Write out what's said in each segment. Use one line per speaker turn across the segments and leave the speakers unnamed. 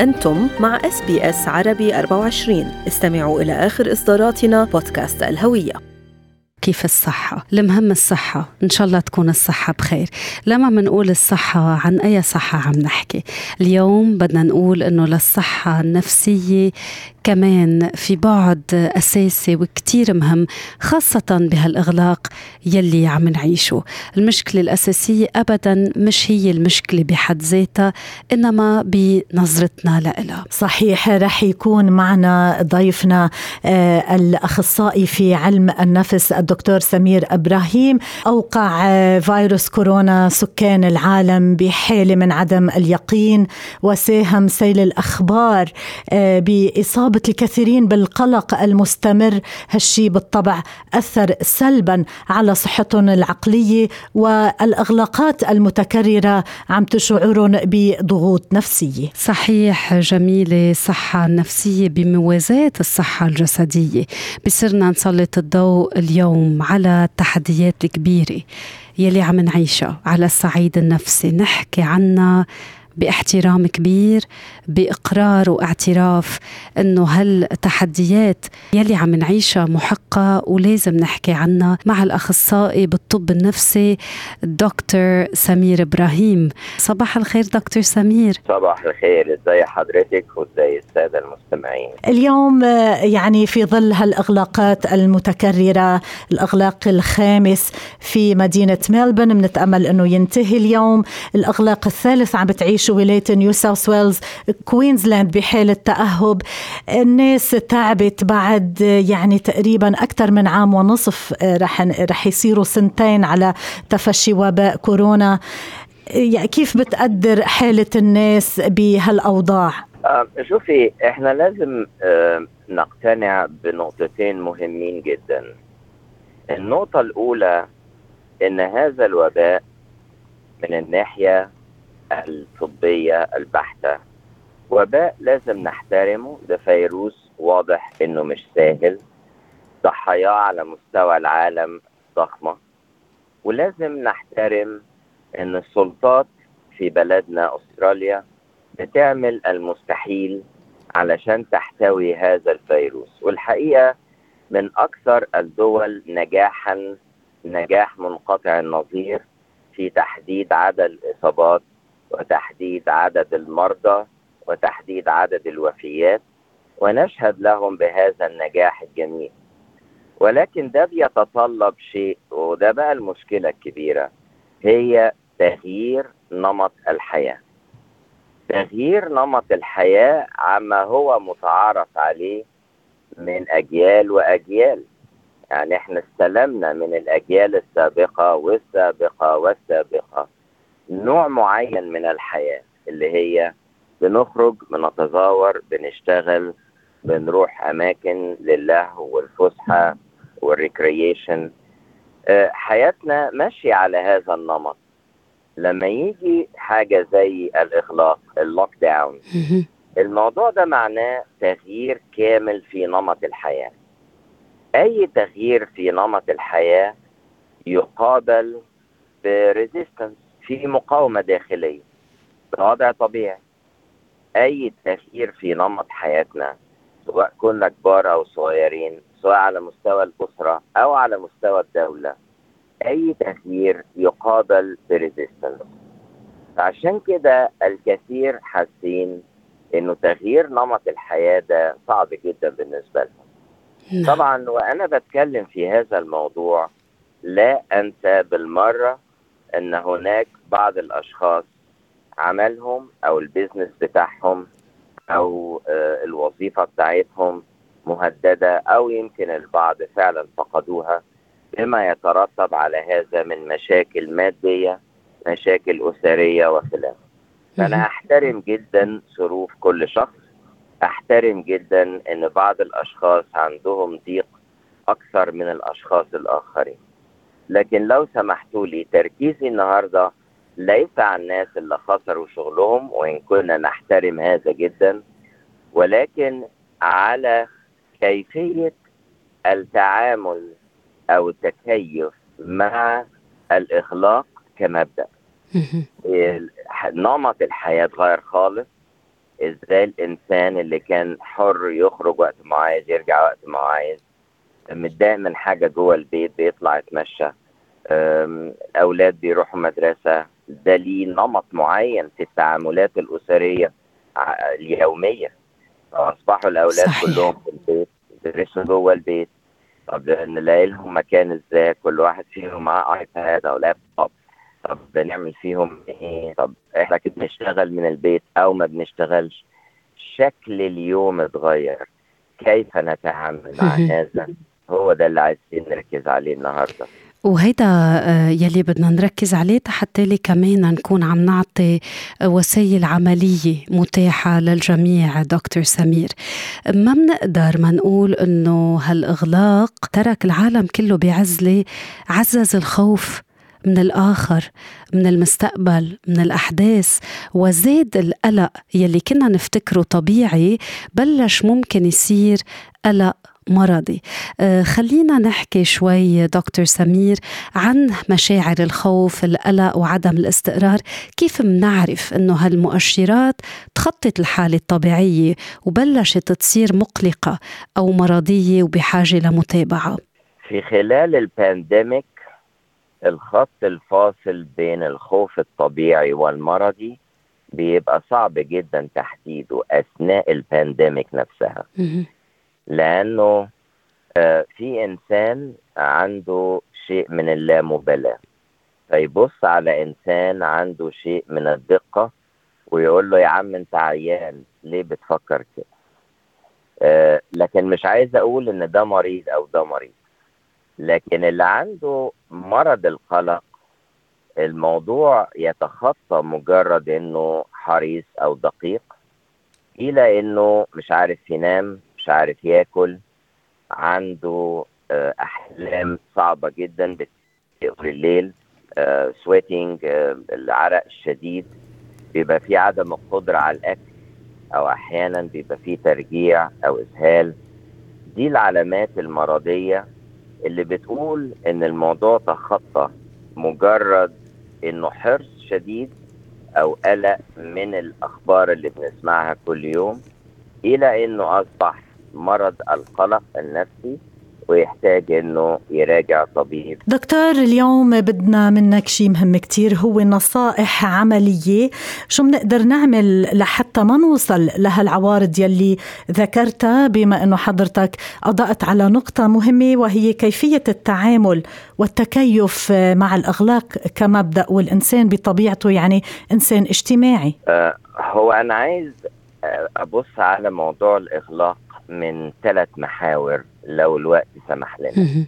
أنتم مع اس بي اس عربي 24 استمعوا إلى آخر إصداراتنا بودكاست الهوية
كيف الصحة المهم الصحة إن شاء الله تكون الصحة بخير لما منقول الصحة عن أي صحة عم نحكي اليوم بدنا نقول إنه للصحة النفسية كمان في بعد أساسي وكتير مهم خاصة بهالإغلاق يلي عم نعيشه المشكلة الأساسية أبدا مش هي المشكلة بحد ذاتها إنما بنظرتنا لها
صحيح رح يكون معنا ضيفنا آه الأخصائي في علم النفس الدكتور سمير إبراهيم أوقع آه فيروس كورونا سكان العالم بحالة من عدم اليقين وساهم سيل الأخبار آه بإصابة إصابة الكثيرين بالقلق المستمر هالشي بالطبع أثر سلبا على صحتهم العقلية والإغلاقات المتكررة عم تشعرهم بضغوط نفسية
صحيح جميلة الصحة النفسية بموازاة الصحة الجسدية بصرنا نسلط الضوء اليوم على التحديات الكبيرة يلي عم نعيشها على الصعيد النفسي نحكي عنها باحترام كبير باقرار واعتراف انه هالتحديات يلي عم نعيشها محقه ولازم نحكي عنها مع الاخصائي بالطب النفسي الدكتور سمير ابراهيم صباح الخير دكتور سمير
صباح الخير ازي حضرتك وازي الساده المستمعين
اليوم يعني في ظل هالاغلاقات المتكرره الاغلاق الخامس في مدينه ملبن بنتامل انه ينتهي اليوم الاغلاق الثالث عم بتعيش ولايه نيو ساوث ويلز كوينزلاند بحالة تأهب الناس تعبت بعد يعني تقريبا أكثر من عام ونصف رح رح يصيروا سنتين على تفشي وباء كورونا يعني كيف بتقدر حالة الناس بهالأوضاع؟
آه شوفي احنا لازم آه نقتنع بنقطتين مهمين جدا النقطة الأولى إن هذا الوباء من الناحية الطبية البحتة وباء لازم نحترمه ده فيروس واضح انه مش سهل ضحاياه على مستوى العالم ضخمة ولازم نحترم ان السلطات في بلدنا استراليا بتعمل المستحيل علشان تحتوي هذا الفيروس والحقيقة من اكثر الدول نجاحا نجاح منقطع النظير في تحديد عدد الاصابات وتحديد عدد المرضى وتحديد عدد الوفيات ونشهد لهم بهذا النجاح الجميل ولكن ده بيتطلب شيء وده بقى المشكلة الكبيرة هي تغيير نمط الحياة تغيير نمط الحياة عما هو متعارف عليه من أجيال وأجيال يعني احنا استلمنا من الأجيال السابقة والسابقة والسابقة نوع معين من الحياة اللي هي بنخرج بنتزاور بنشتغل بنروح اماكن للهو والفسحه والريكريشن حياتنا ماشيه على هذا النمط لما يجي حاجه زي الاغلاق اللوك داون الموضوع ده معناه تغيير كامل في نمط الحياه اي تغيير في نمط الحياه يقابل بريزيستنس في مقاومه داخليه ده وضع طبيعي اي تغيير في نمط حياتنا سواء كنا كبار او صغيرين سواء على مستوى الاسره او على مستوى الدوله اي تغيير يقابل بريزيستنس عشان كده الكثير حاسين انه تغيير نمط الحياه ده صعب جدا بالنسبه لهم طبعا وانا بتكلم في هذا الموضوع لا انسى بالمره ان هناك بعض الاشخاص عملهم او البيزنس بتاعهم او الوظيفه بتاعتهم مهدده او يمكن البعض فعلا فقدوها بما يترتب على هذا من مشاكل ماديه مشاكل اسريه وخلافه فانا احترم جدا ظروف كل شخص احترم جدا ان بعض الاشخاص عندهم ضيق اكثر من الاشخاص الاخرين لكن لو سمحتوا لي تركيزي النهارده ليس على الناس اللي خسروا شغلهم وان كنا نحترم هذا جدا ولكن على كيفيه التعامل او التكيف مع الاغلاق كمبدا نمط الحياه اتغير خالص ازاي الانسان اللي كان حر يخرج وقت ما عايز يرجع وقت ما عايز متضايق من حاجه جوه البيت بيطلع يتمشى الاولاد بيروحوا مدرسه ده ليه نمط معين في التعاملات الاسريه اليوميه اصبحوا الاولاد صحيح. كلهم في البيت بيدرسوا جوه البيت طب نلاقي لهم مكان ازاي كل واحد فيهم معاه ايباد او لابتوب طب بنعمل فيهم ايه طب احنا كده بنشتغل من البيت او ما بنشتغلش شكل اليوم اتغير كيف نتعامل مع هذا هو ده اللي عايزين نركز عليه النهارده
وهيدا آه، يلي بدنا نركز عليه حتى لي كمان نكون عم نعطي وسائل عملية متاحة للجميع دكتور سمير ما بنقدر ما نقول انه هالاغلاق ترك العالم كله بعزلة عزز الخوف من الآخر من المستقبل من الأحداث وزاد القلق يلي كنا نفتكره طبيعي بلش ممكن يصير قلق مرضي آه، خلينا نحكي شوي دكتور سمير عن مشاعر الخوف القلق وعدم الاستقرار كيف منعرف انه هالمؤشرات تخطت الحالة الطبيعية وبلشت تصير مقلقة او مرضية وبحاجة لمتابعة
في خلال البانديميك الخط الفاصل بين الخوف الطبيعي والمرضي بيبقى صعب جدا تحديده اثناء البانديميك نفسها لانه آه، في انسان عنده شيء من اللامبالاه فيبص على انسان عنده شيء من الدقه ويقول له يا عم انت عيان ليه بتفكر كده آه لكن مش عايز اقول ان ده مريض او ده مريض لكن اللي عنده مرض القلق الموضوع يتخطى مجرد انه حريص او دقيق الى انه مش عارف ينام مش عارف ياكل عنده آه، احلام صعبه جدا بتقضي الليل سويتنج آه، آه، العرق الشديد بيبقى في عدم القدره على الاكل او احيانا بيبقى في ترجيع او اسهال دي العلامات المرضيه اللي بتقول ان الموضوع تخطى مجرد انه حرص شديد او قلق من الاخبار اللي بنسمعها كل يوم الى انه اصبح مرض القلق النفسي ويحتاج انه يراجع طبيب
دكتور اليوم بدنا منك شيء مهم كتير هو نصائح عملية شو بنقدر نعمل لحتى ما نوصل لهالعوارض يلي ذكرتها بما انه حضرتك اضأت على نقطة مهمة وهي كيفية التعامل والتكيف مع الاغلاق كمبدأ والانسان بطبيعته يعني انسان اجتماعي
أه هو انا عايز آه، ابص على موضوع الاغلاق من ثلاث محاور لو الوقت سمح لنا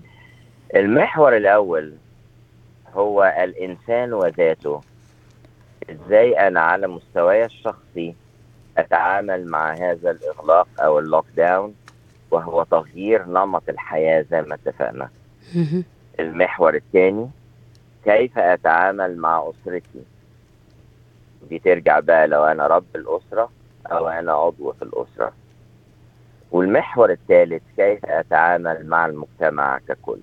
المحور الأول هو الإنسان وذاته إزاي أنا على مستواي الشخصي أتعامل مع هذا الإغلاق أو اللوك داون وهو تغيير نمط الحياة زي ما اتفقنا المحور الثاني كيف أتعامل مع أسرتي دي ترجع بقى لو أنا رب الأسرة أو أنا عضو في الأسرة والمحور الثالث كيف أتعامل مع المجتمع ككل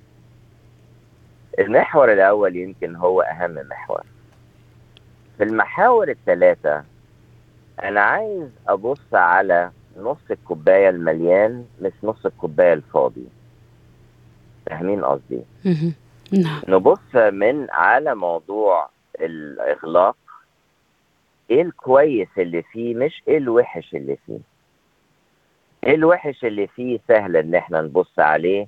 المحور الأول يمكن هو أهم محور في المحاور الثلاثة أنا عايز أبص على نص الكوباية المليان مش نص الكوباية الفاضي فاهمين قصدي؟ نعم نبص من على موضوع الإغلاق إيه الكويس اللي فيه مش إيه الوحش اللي فيه ايه الوحش اللي فيه سهل ان احنا نبص عليه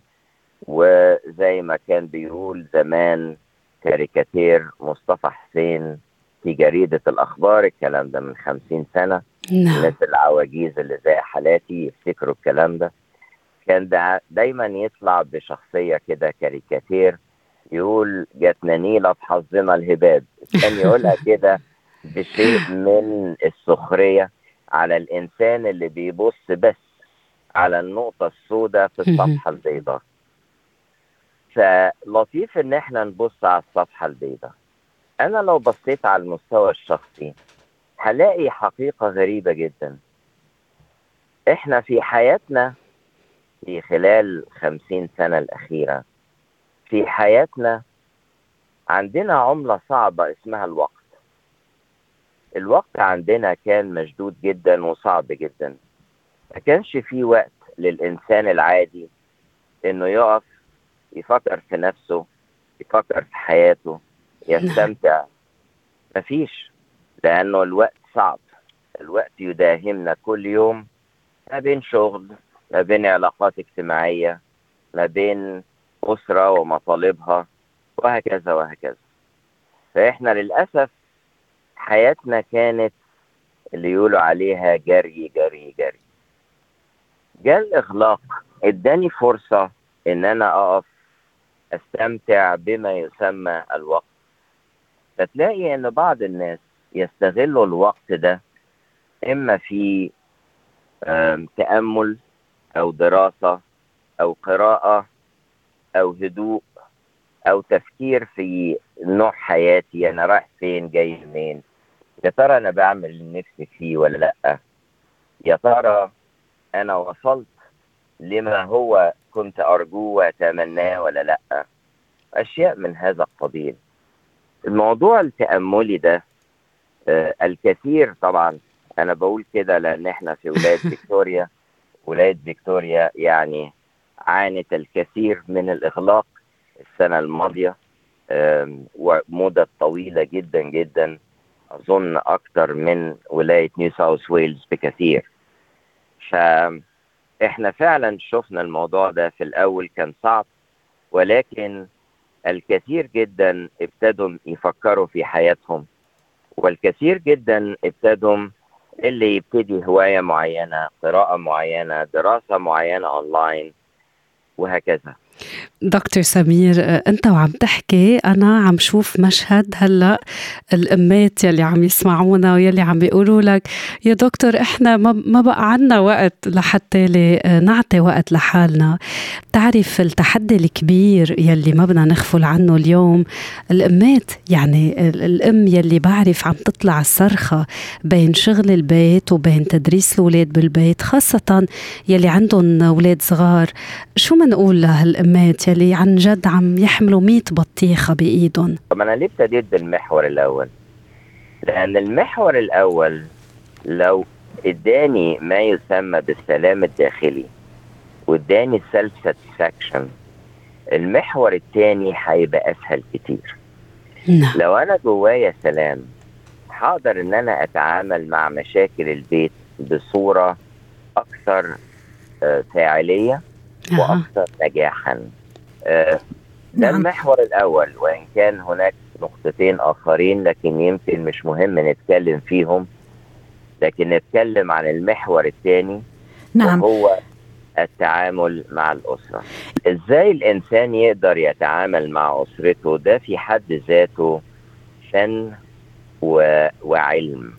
وزي ما كان بيقول زمان كاريكاتير مصطفى حسين في جريدة الأخبار الكلام ده من خمسين سنة نعم. الناس العواجيز اللي زي حالاتي يفتكروا الكلام ده كان دا دايما يطلع بشخصية كده كاريكاتير يقول جاتنا نيلة في حظنا الهباب كان يقولها كده بشيء من السخرية على الإنسان اللي بيبص بس على النقطة السوداء في الصفحة البيضاء فلطيف ان احنا نبص على الصفحة البيضاء انا لو بصيت على المستوى الشخصي هلاقي حقيقة غريبة جدا احنا في حياتنا في خلال خمسين سنة الأخيرة في حياتنا عندنا عملة صعبة اسمها الوقت الوقت عندنا كان مشدود جدا وصعب جدا ما كانش في وقت للإنسان العادي إنه يقف يفكر في نفسه يفكر في حياته يستمتع مفيش لأنه الوقت صعب الوقت يداهمنا كل يوم ما بين شغل ما بين علاقات اجتماعية ما بين أسرة ومطالبها وهكذا وهكذا فإحنا للأسف حياتنا كانت اللي يقولوا عليها جري جري جري جاء الإغلاق اداني فرصة إن أنا أقف أستمتع بما يسمى الوقت فتلاقي إن بعض الناس يستغلوا الوقت ده إما في تأمل أو دراسة أو قراءة أو هدوء أو تفكير في نوع حياتي أنا رايح فين جاي منين يا ترى أنا بعمل اللي نفسي فيه ولا لأ يا ترى أنا وصلت لما هو كنت أرجوه وأتمناه ولا لأ أشياء من هذا القبيل الموضوع التأملي ده آه الكثير طبعا أنا بقول كده لأن إحنا في ولاية فيكتوريا ولاية فيكتوريا يعني عانت الكثير من الإغلاق السنة الماضية ومدة طويلة جدا جدا أظن أكثر من ولاية نيو ساوث ويلز بكثير فإحنا فعلا شفنا الموضوع ده في الأول كان صعب ولكن الكثير جدا ابتدوا يفكروا في حياتهم والكثير جدا ابتدوا اللي يبتدي هواية معينة قراءة معينة دراسة معينة أونلاين وهكذا
دكتور سمير انت وعم تحكي انا عم شوف مشهد هلا الامات يلي عم يسمعونا ويلي عم بيقولوا لك يا دكتور احنا ما بقى عنا وقت لحتى نعطي وقت لحالنا بتعرف التحدي الكبير يلي ما بدنا نغفل عنه اليوم الامات يعني الام يلي بعرف عم تطلع الصرخه بين شغل البيت وبين تدريس الاولاد بالبيت خاصه يلي عندهم اولاد صغار شو منقول لهالامات يلي عن جد عم يحملوا 100 بطيخه بايدهم
طب انا ليه ابتديت بالمحور الاول لان المحور الاول لو اداني ما يسمى بالسلام الداخلي واداني سيلف ساتسفاكشن المحور الثاني هيبقى اسهل كتير
نعم.
لو انا جوايا سلام هقدر ان انا اتعامل مع مشاكل البيت بصوره اكثر فاعليه واكثر نجاحا ده نعم. المحور الاول وان كان هناك نقطتين اخرين لكن يمكن مش مهم نتكلم فيهم لكن نتكلم عن المحور الثاني
نعم
وهو التعامل مع الاسره ازاي الانسان يقدر يتعامل مع اسرته ده في حد ذاته فن و... وعلم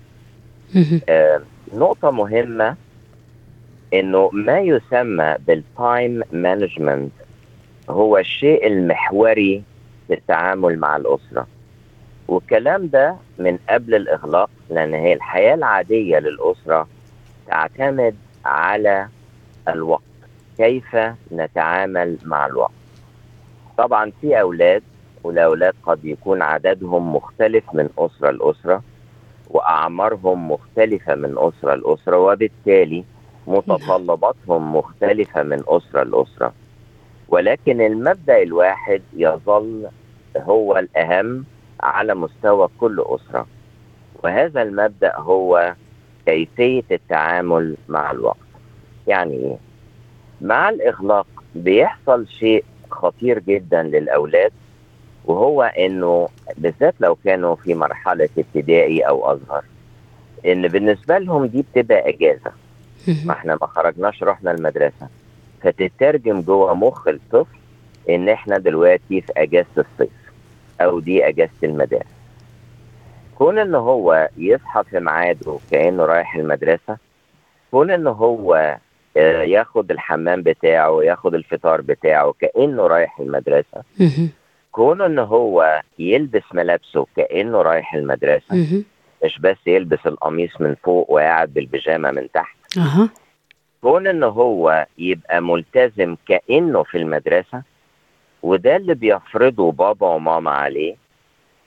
آه نقطه مهمه انه ما يسمى بالتايم مانجمنت هو الشيء المحوري في التعامل مع الاسره والكلام ده من قبل الاغلاق لان هي الحياه العاديه للاسره تعتمد على الوقت كيف نتعامل مع الوقت طبعا في اولاد والاولاد قد يكون عددهم مختلف من اسره لاسره واعمارهم مختلفه من اسره لاسره وبالتالي متطلباتهم مختلفة من أسرة لأسرة ولكن المبدأ الواحد يظل هو الأهم على مستوى كل أسرة وهذا المبدأ هو كيفية التعامل مع الوقت يعني إيه؟ مع الإغلاق بيحصل شيء خطير جدا للأولاد وهو إنه بالذات لو كانوا في مرحلة ابتدائي أو أصغر إن بالنسبة لهم دي بتبقى إجازة ما احنا ما خرجناش رحنا المدرسة فتترجم جوه مخ الطفل ان احنا دلوقتي في اجازة الصيف او دي اجازة المدارس كون ان هو يصحى في ميعاده كانه رايح المدرسة كون ان هو ياخد الحمام بتاعه ياخد الفطار بتاعه كانه رايح المدرسة كون ان هو يلبس ملابسه كانه رايح المدرسة مش بس يلبس القميص من فوق وقاعد بالبيجامه من تحت
أه.
كون ان هو يبقى ملتزم كانه في المدرسه وده اللي بيفرضه بابا وماما عليه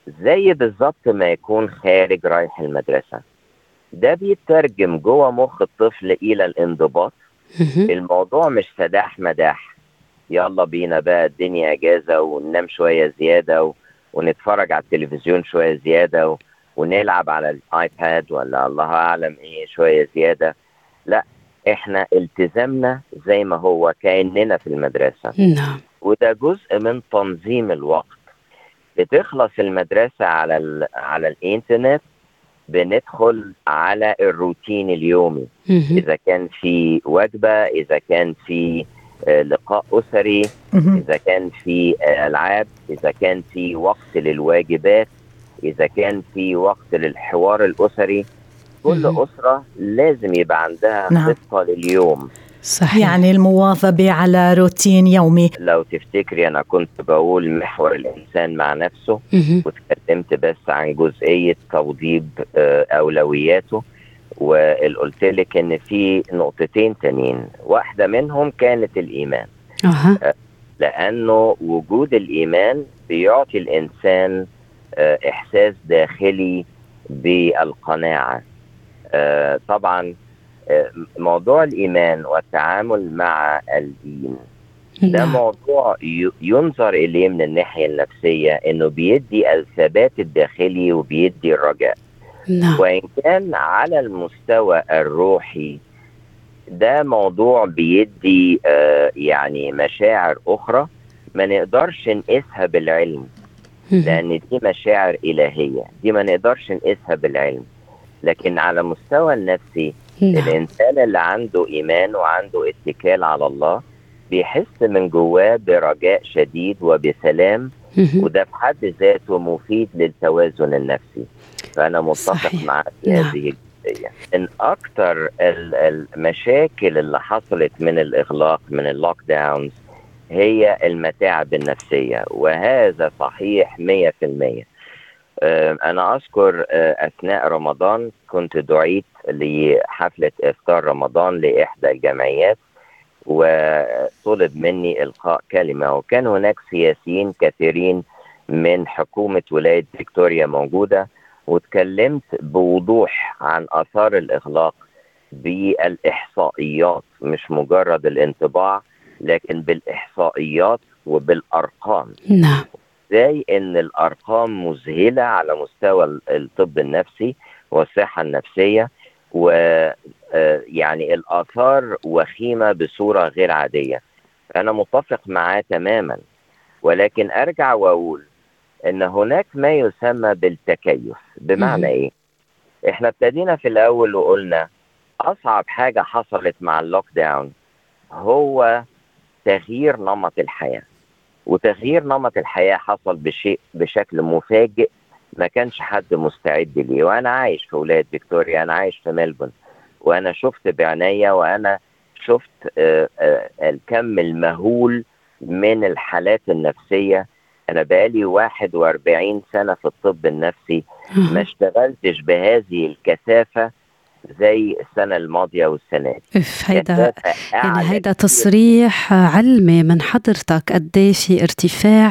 زي بالظبط ما يكون خارج رايح المدرسة ده بيترجم جوه مخ الطفل إلى الانضباط
مهم.
الموضوع مش سداح مداح يلا بينا بقى الدنيا اجازه وننام شويه زياده و... ونتفرج على التلفزيون شويه زياده و... ونلعب على الايباد ولا الله اعلم ايه شويه زياده لا احنا التزامنا زي ما هو كاننا في المدرسه
نعم
وده جزء من تنظيم الوقت بتخلص المدرسه على ال... على الانترنت بندخل على الروتين اليومي
مهم.
اذا كان في وجبه اذا كان في آه، لقاء اسري
مهم.
اذا كان في آه، العاب اذا كان في وقت للواجبات اذا كان في وقت للحوار الاسري كل
مهم.
اسره لازم يبقى عندها
نعم.
خطه لليوم
صحيح
يعني المواظبة على روتين يومي
لو تفتكري انا كنت بقول محور الانسان مع نفسه
مهم.
واتكلمت بس عن جزئيه توضيب آه، اولوياته وقلت لك ان في نقطتين تانيين واحده منهم كانت الايمان
اها
لانه وجود الايمان بيعطي الانسان آه، احساس داخلي بالقناعه آه، طبعا آه، موضوع الايمان والتعامل مع الدين ده
نعم
موضوع ي- ينظر اليه من الناحيه النفسيه انه بيدي الثبات الداخلي وبيدي الرجاء
نعم
وان كان على المستوى الروحي ده موضوع بيدي آه، يعني مشاعر اخرى ما نقدرش نقيسها بالعلم
مهم.
لان دي مشاعر الهيه دي ما نقدرش نقيسها بالعلم لكن على مستوى النفسي
نعم
الانسان اللي عنده ايمان وعنده اتكال على الله بيحس من جواه برجاء شديد وبسلام
مهم.
وده في حد ذاته مفيد للتوازن النفسي فانا متفق
صحيح.
معك في
نعم.
هذه الجزئيه ان اكتر ال- المشاكل اللي حصلت من الاغلاق من اللوك داونز هي المتاعب النفسيه وهذا صحيح 100% آه، انا اذكر آه، اثناء رمضان كنت دعيت لحفله افطار رمضان لاحدى الجمعيات وطلب مني القاء كلمه وكان هناك سياسيين كثيرين من حكومه ولايه فيكتوريا موجوده واتكلمت بوضوح عن اثار الاغلاق بالاحصائيات مش مجرد الانطباع لكن بالاحصائيات وبالارقام
نعم
ازاي ان الارقام مذهله على مستوى ال- الطب النفسي والصحه النفسيه و آه، يعني الاثار وخيمه بصوره غير عاديه انا متفق معاه تماما ولكن ارجع واقول ان هناك ما يسمى بالتكيف بمعنى
مم.
ايه احنا ابتدينا في الاول وقلنا اصعب حاجه حصلت مع اللوك داون هو تغيير نمط الحياه وتغيير نمط الحياه حصل بشيء بشكل مفاجئ ما كانش حد مستعد ليه وانا عايش في ولايه فيكتوريا انا عايش في ملبون وانا شفت بعناية وانا شفت آه، آه، الكم المهول من الحالات النفسيه انا بقالي 41 سنه في الطب النفسي ما
آه.
اشتغلتش بهذه الكثافه زي السنه الماضيه والسنه دي
اف هيدا
كثافة
يعني
أعلى
هيدا
كتير.
تصريح علمي من حضرتك قد إيه في ارتفاع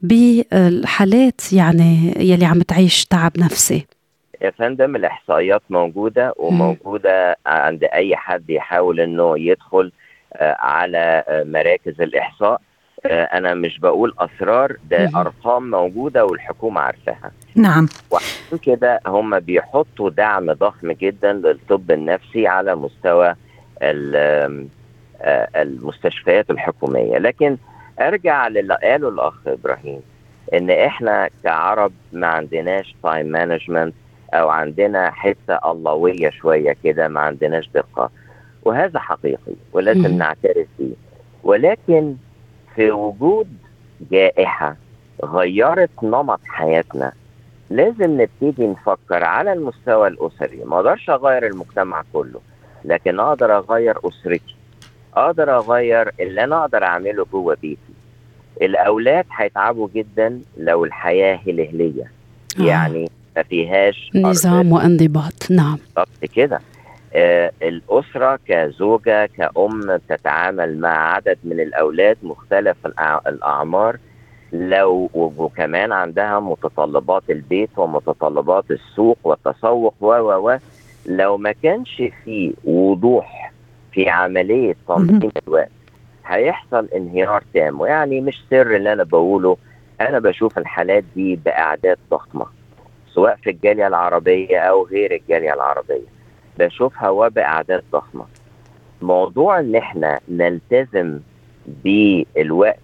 بالحالات يعني يلي عم تعيش تعب نفسي
يا فندم الاحصائيات موجوده وموجوده عند اي حد يحاول انه يدخل آه، على آه، مراكز الاحصاء آه، انا مش بقول اسرار ده
مهم.
ارقام موجوده والحكومه عارفاها
نعم
وعشان كده هم بيحطوا دعم ضخم جدا للطب النفسي على مستوى ال- آم، آه، المستشفيات الحكوميه لكن ارجع للي قاله الاخ ابراهيم ان احنا كعرب ما عندناش تايم مانجمنت او عندنا حته اللهويه شويه كده ما عندناش دقه وهذا حقيقي ولازم
مم.
نعترف بيه ولكن في وجود جائحه غيرت نمط حياتنا لازم نبتدي نفكر على المستوى الاسري ما اقدرش اغير المجتمع كله لكن اقدر اغير اسرتي اقدر اغير اللي انا اقدر اعمله جوه بيتي الاولاد هيتعبوا جدا لو الحياه هلهليه
آه.
يعني ما فيهاش
نظام وانضباط نعم
بالظبط كده آه الأسرة كزوجة كأم تتعامل مع عدد من الأولاد مختلف الأع- الأعمار لو وكمان عندها متطلبات البيت ومتطلبات السوق والتسوق و و و لو ما كانش في وضوح في عمليه تنظيم الوقت هيحصل انهيار تام ويعني مش سر اللي انا بقوله انا بشوف الحالات دي باعداد ضخمه سواء في الجاليه العربيه او غير الجاليه العربيه بشوفها وباعداد ضخمه موضوع ان احنا نلتزم بالوقت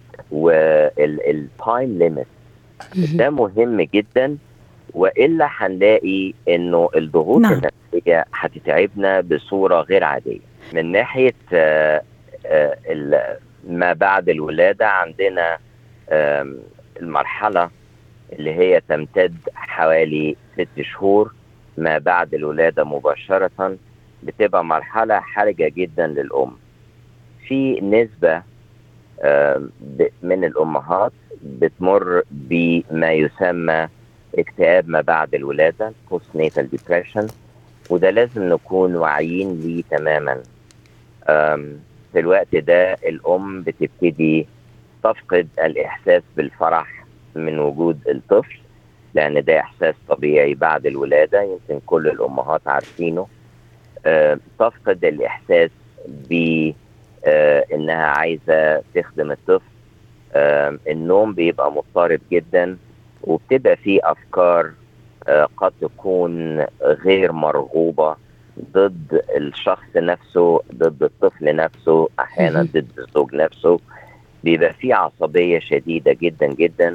والتايم ليميت ده مهم جدا والا هنلاقي انه الضغوط
نعم.
النفسيه هتتعبنا بصوره غير عاديه من ناحيه آه، آه، ال- ما بعد الولاده عندنا آم، المرحله اللي هي تمتد حوالي ست شهور ما بعد الولاده مباشره بتبقى مرحله حرجه جدا للام في نسبه آم، ب- من الامهات بتمر بما يسمى اكتئاب ما بعد الولاده بوست ناتال ديبريشن وده لازم نكون واعيين ليه تماما آم، في الوقت ده الام بتبتدي تفقد الاحساس بالفرح من وجود الطفل لان ده احساس طبيعي بعد الولاده يمكن كل الامهات عارفينه آه، تفقد الاحساس ب آه، انها عايزه تخدم الطفل آه، النوم بيبقى مضطرب جدا وبتبقى في افكار آه، قد تكون غير مرغوبه ضد الشخص نفسه ضد الطفل نفسه احيانا
مهم.
ضد الزوج نفسه بيبقى في عصبيه شديده جدا جدا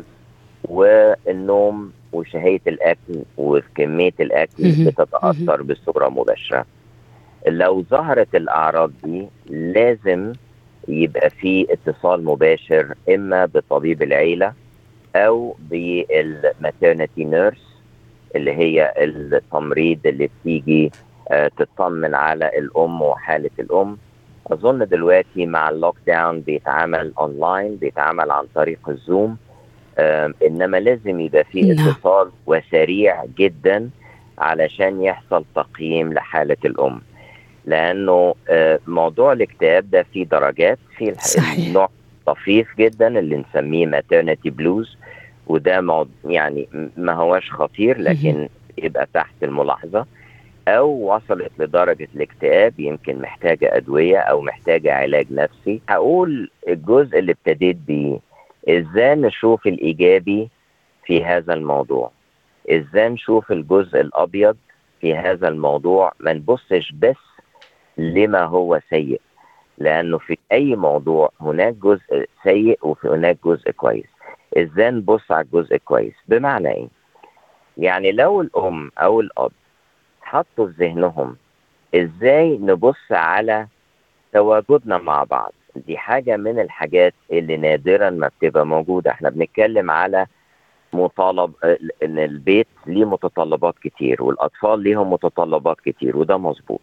والنوم وشهيه الاكل وكميه الاكل
مهم.
بتتاثر بصوره مباشره لو ظهرت الاعراض دي لازم يبقى في اتصال مباشر اما بطبيب العيله او بالماترنتي نيرس اللي هي التمريض اللي بتيجي آه، تطمن على الام وحاله الام اظن دلوقتي مع اللوك داون بيتعمل اونلاين بيتعمل عن طريق الزوم آم، انما لازم يبقى في
نعم.
اتصال وسريع جدا علشان يحصل تقييم لحاله الام لانه آه، موضوع الاكتئاب ده فيه درجات في الح-
صحيح.
النوع طفيف جدا اللي نسميه ماترنتي بلوز وده موضوع يعني م- ما هوش خطير لكن يبقى تحت الملاحظه او وصلت لدرجه الاكتئاب يمكن محتاجه ادويه او محتاجه علاج نفسي هقول الجزء اللي ابتديت بيه ازاي نشوف الايجابي في هذا الموضوع ازاي نشوف الجزء الابيض في هذا الموضوع ما نبصش بس لما هو سيء لانه في اي موضوع هناك جزء سيء وفي هناك جزء كويس ازاي نبص على الجزء الكويس بمعنى ايه يعني لو الام او الاب حطوا في ذهنهم ازاي نبص على تواجدنا مع بعض دي حاجة من الحاجات اللي نادرا ما بتبقى موجودة احنا بنتكلم على مطالب ان البيت ليه متطلبات كتير والاطفال ليهم متطلبات كتير وده مظبوط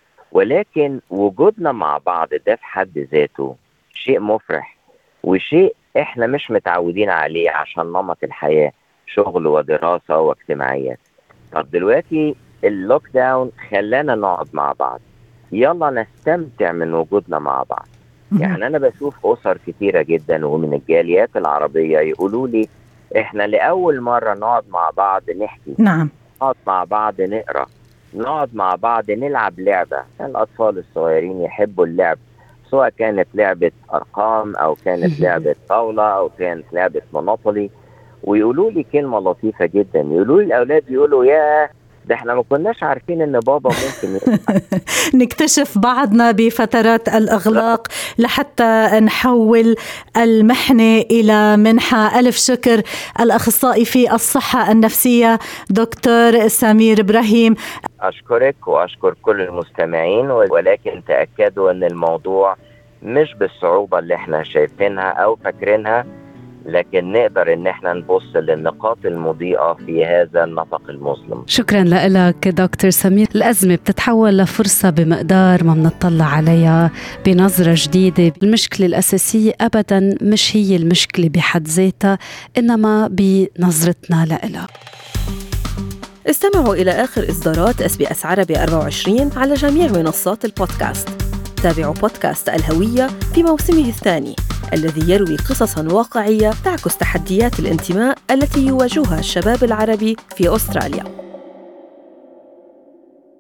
ولكن وجودنا مع بعض ده في حد ذاته شيء مفرح وشيء احنا مش متعودين عليه عشان نمط الحياة شغل ودراسة واجتماعيات طب دلوقتي اللوك داون خلانا نقعد مع بعض يلا نستمتع من وجودنا مع بعض يعني انا بشوف اسر كتيره جدا ومن الجاليات العربيه يقولوا لي احنا لاول مره نقعد مع بعض نحكي
نعم
نقعد مع بعض نقرا نقعد مع بعض نلعب لعبه الاطفال الصغيرين يحبوا اللعب سواء كانت لعبه ارقام او كانت لعبه طاوله او كانت لعبه مونوبولي ويقولوا لي كلمه لطيفه جدا يقولوا لي الاولاد يقولوا يا ده احنا ما كناش عارفين ان بابا ممكن يلعب
نكتشف بعضنا بفترات الإغلاق لحتى نحول المحنة إلى منحة ألف شكر الأخصائي في الصحة النفسية دكتور سمير إبراهيم
أشكرك وأشكر كل المستمعين ولكن تأكدوا أن الموضوع مش بالصعوبة اللي احنا شايفينها أو فاكرينها لكن نقدر ان احنا نبص للنقاط المضيئة في هذا النفق المظلم
شكرا لك دكتور سمير الأزمة بتتحول لفرصة بمقدار ما بنطلع عليها بنظرة جديدة المشكلة الأساسية أبدا مش هي المشكلة بحد ذاتها إنما بنظرتنا لها
استمعوا إلى آخر إصدارات اس بي اس عربي 24 على جميع منصات البودكاست تابعوا بودكاست الهوية في موسمه الثاني الذي يروي قصصا واقعية تعكس تحديات الانتماء التي يواجهها الشباب العربي في أستراليا